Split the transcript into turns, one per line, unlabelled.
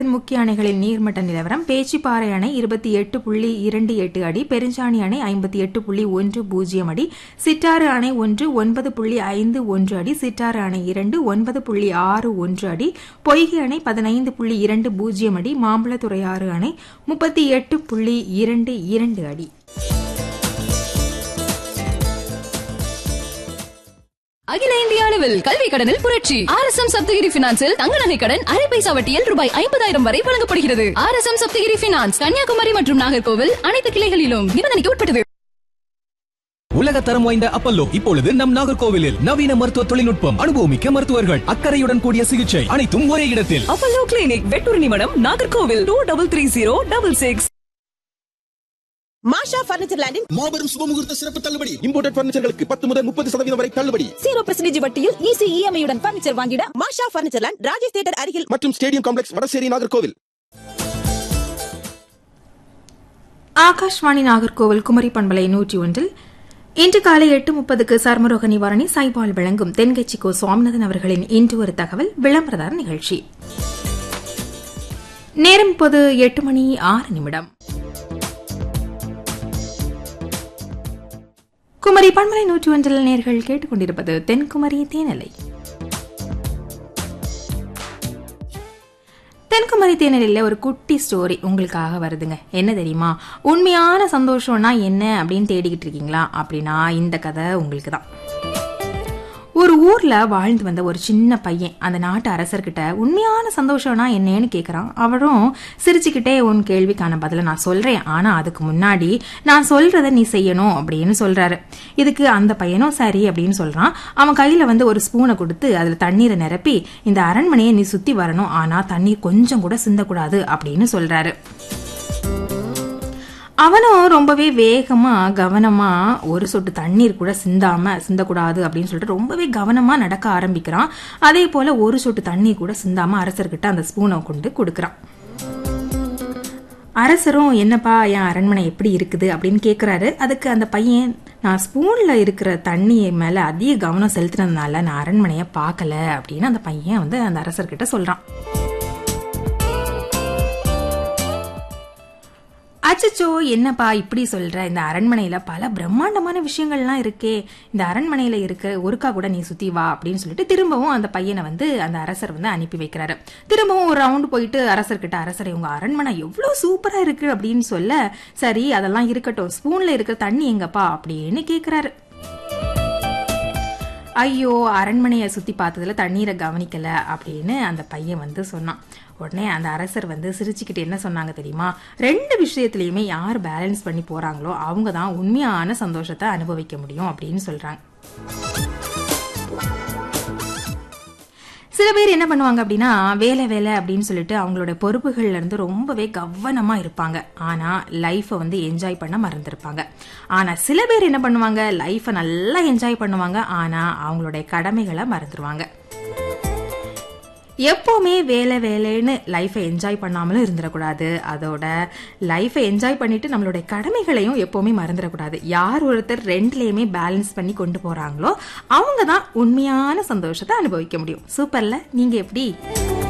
முக்கிய அணைகளின் நீர்மட்ட நிலவரம் பேச்சிப்பாறை அணை இருபத்தி எட்டு புள்ளி இரண்டு எட்டு அடி பெருஞ்சாணி அணை ஐம்பத்தி எட்டு புள்ளி ஒன்று பூஜ்ஜியம் அடி சிட்டாறு அணை ஒன்று ஒன்பது புள்ளி ஐந்து ஒன்று அடி சிட்டாறு அணை இரண்டு ஒன்பது புள்ளி ஆறு ஒன்று அடி பொய்கை அணை பதினைந்து புள்ளி இரண்டு பூஜ்ஜியம் அடி மாம்பழத்துறையாறு அணை முப்பத்தி எட்டு புள்ளி இரண்டு இரண்டு அடி
அகில இந்திய அளவில் கல்வி கடனில் புரட்சி ஆர் எஸ் எம் சப்தகிரி பினான்சில் தங்க நகை கடன் அரை பைசா வட்டியில் ரூபாய் ஐம்பதாயிரம் வரை வழங்கப்படுகிறது R S M Saptagiri finance Kanyakumari மற்றும் நாகர்கோவில் அனைத்து கிளைகளிலும் நிபந்தனைக்கு உட்பட்டது
உலக தரம் வாய்ந்த அப்பல்லோ இப்பொழுது நம் நாகர்கோவிலில் நவீன மருத்துவ தொழில்நுட்பம் அனுபவமிக்க மருத்துவர்கள் அக்கறையுடன் கூடிய சிகிச்சை அனைத்தும் ஒரே இடத்தில்
அப்பல்லோ கிளினிக் வெட்டூர் நிமிடம் Nagercoil two double three zero double six
Masha furniture லேண்டின்
மாபெரும் சுபமுகூர்த்த சிறப்பு தள்ளுபடி இம்போர்டட் பர்னிச்சர்களுக்கு பத்து முதல் முப்பது சதவீதம் வரை தள்ளுபடி
ஜீரோ பர்சன்டேஜ் வட்டியில் ஈஸி இஎம்ஐ உடன் பர்னிச்சர் வாங்கிட
Masha furniture land Rajesh theatre அருகில்
மற்றும் ஸ்டேடியம் காம்ப்ளெக்ஸ் வடசேரி நாகர்கோவில்
ஆகாஷ்வாணி நாகர்கோவில் குமரி பண்பலை நூற்றி ஒன்றில் இன்று காலை எட்டு முப்பதுக்கு சர்மரோக நிவாரணி சாய்பால் வழங்கும் தென்கட்சி கோ சுவாமிநாதன் அவர்களின் இன்று ஒரு தகவல் விளம்பரதார் நிகழ்ச்சி நேரம் இப்போது எட்டு மணி ஆறு நிமிடம் குமரி பண்பலை நூற்றி ஒன்றில் நேர்கள் கேட்டுக்கொண்டிருப்பது தென்குமரி தேனலை தென்குமரி தேனலில் ஒரு குட்டி ஸ்டோரி உங்களுக்காக வருதுங்க என்ன தெரியுமா உண்மையான சந்தோஷம்னா என்ன அப்படின்னு தேடிக்கிட்டு இருக்கீங்களா அப்படின்னா இந்த கதை உங்களுக்கு தான் ஒரு ஊர்ல வாழ்ந்து வந்த ஒரு சின்ன பையன் அந்த நாட்டு அரசர்கிட்ட உண்மையான சந்தோஷம்னா என்னன்னு கேக்குறான் அவரும் சிரிச்சுக்கிட்டே உன் கேள்விக்கான பதில நான் சொல்றேன் ஆனா அதுக்கு முன்னாடி நான் சொல்றத நீ செய்யணும் அப்படின்னு சொல்றாரு இதுக்கு அந்த பையனும் சரி அப்படின்னு சொல்றான் அவன் கையில வந்து ஒரு ஸ்பூனை கொடுத்து அதுல தண்ணீரை நிரப்பி இந்த அரண்மனையை நீ சுத்தி வரணும் ஆனா தண்ணீர் கொஞ்சம் கூட சிந்தக்கூடாது அப்படின்னு சொல்றாரு அவனும் ரொம்பவே வேகமா கவனமா ஒரு சொட்டு தண்ணீர் கூட சிந்தாம சிந்தக்கூடாது அப்படின்னு சொல்லிட்டு ரொம்பவே கவனமா நடக்க ஆரம்பிக்கிறான் அதே போல ஒரு சொட்டு தண்ணீர் கூட சிந்தாம அரசர்கிட்ட அந்த ஸ்பூனை கொண்டு கொடுக்கறான் அரசரும் என்னப்பா என் அரண்மனை எப்படி இருக்குது அப்படின்னு கேக்குறாரு அதுக்கு அந்த பையன் நான் ஸ்பூன்ல இருக்கிற தண்ணி மேல அதிக கவனம் செலுத்தினதுனால நான் அரண்மனையை பார்க்கல அப்படின்னு அந்த பையன் வந்து அந்த அரசர்கிட்ட சொல்றான் அச்சச்சோ என்னப்பா இப்படி சொல்ற இந்த அரண்மனையில பல பிரம்மாண்டமான விஷயங்கள்லாம் இருக்கே இந்த அரண்மனையில இருக்க ஒருக்கா கூட நீ சுத்தி வா அப்படின்னு சொல்லிட்டு திரும்பவும் அந்த பையனை வந்து அந்த அரசர் வந்து அனுப்பி வைக்கிறாரு திரும்பவும் ஒரு ரவுண்டு போயிட்டு அரசர்கிட்ட அரசரை உங்க அரண்மனை எவ்வளவு சூப்பரா இருக்கு அப்படின்னு சொல்ல சரி அதெல்லாம் இருக்கட்டும் ஸ்பூன்ல இருக்கிற தண்ணி எங்கப்பா அப்படின்னு கேக்குறாரு ஐயோ அரண்மனையை சுத்தி பார்த்ததுல தண்ணீரை கவனிக்கல அப்படின்னு அந்த பையன் வந்து சொன்னான் உடனே அந்த அரசர் வந்து சிரிச்சுக்கிட்டு என்ன சொன்னாங்க தெரியுமா ரெண்டு விஷயத்திலயுமே யார் பேலன்ஸ் பண்ணி போறாங்களோ அவங்க தான் உண்மையான சந்தோஷத்தை அனுபவிக்க முடியும் அப்படின்னு சொல்றாங்க சில பேர் என்ன பண்ணுவாங்க அப்படின்னா வேலை வேலை அப்படின்னு சொல்லிட்டு அவங்களோட பொறுப்புகள்ல இருந்து ரொம்பவே கவனமா இருப்பாங்க ஆனா லைஃபை வந்து என்ஜாய் பண்ண மறந்துருப்பாங்க ஆனா சில பேர் என்ன பண்ணுவாங்க லைஃபை நல்லா என்ஜாய் பண்ணுவாங்க ஆனா அவங்களுடைய கடமைகளை மறந்துடுவாங்க எப்போவுமே வேலை வேலைன்னு லைஃப்பை என்ஜாய் பண்ணாமலும் இருந்துடக்கூடாது அதோட லைஃப்பை என்ஜாய் பண்ணிட்டு நம்மளுடைய கடமைகளையும் எப்போவுமே மறந்துடக்கூடாது யார் ஒருத்தர் ரெண்டுலேயுமே பேலன்ஸ் பண்ணி கொண்டு போறாங்களோ அவங்க தான் உண்மையான சந்தோஷத்தை அனுபவிக்க முடியும் சூப்பர்ல நீங்க எப்படி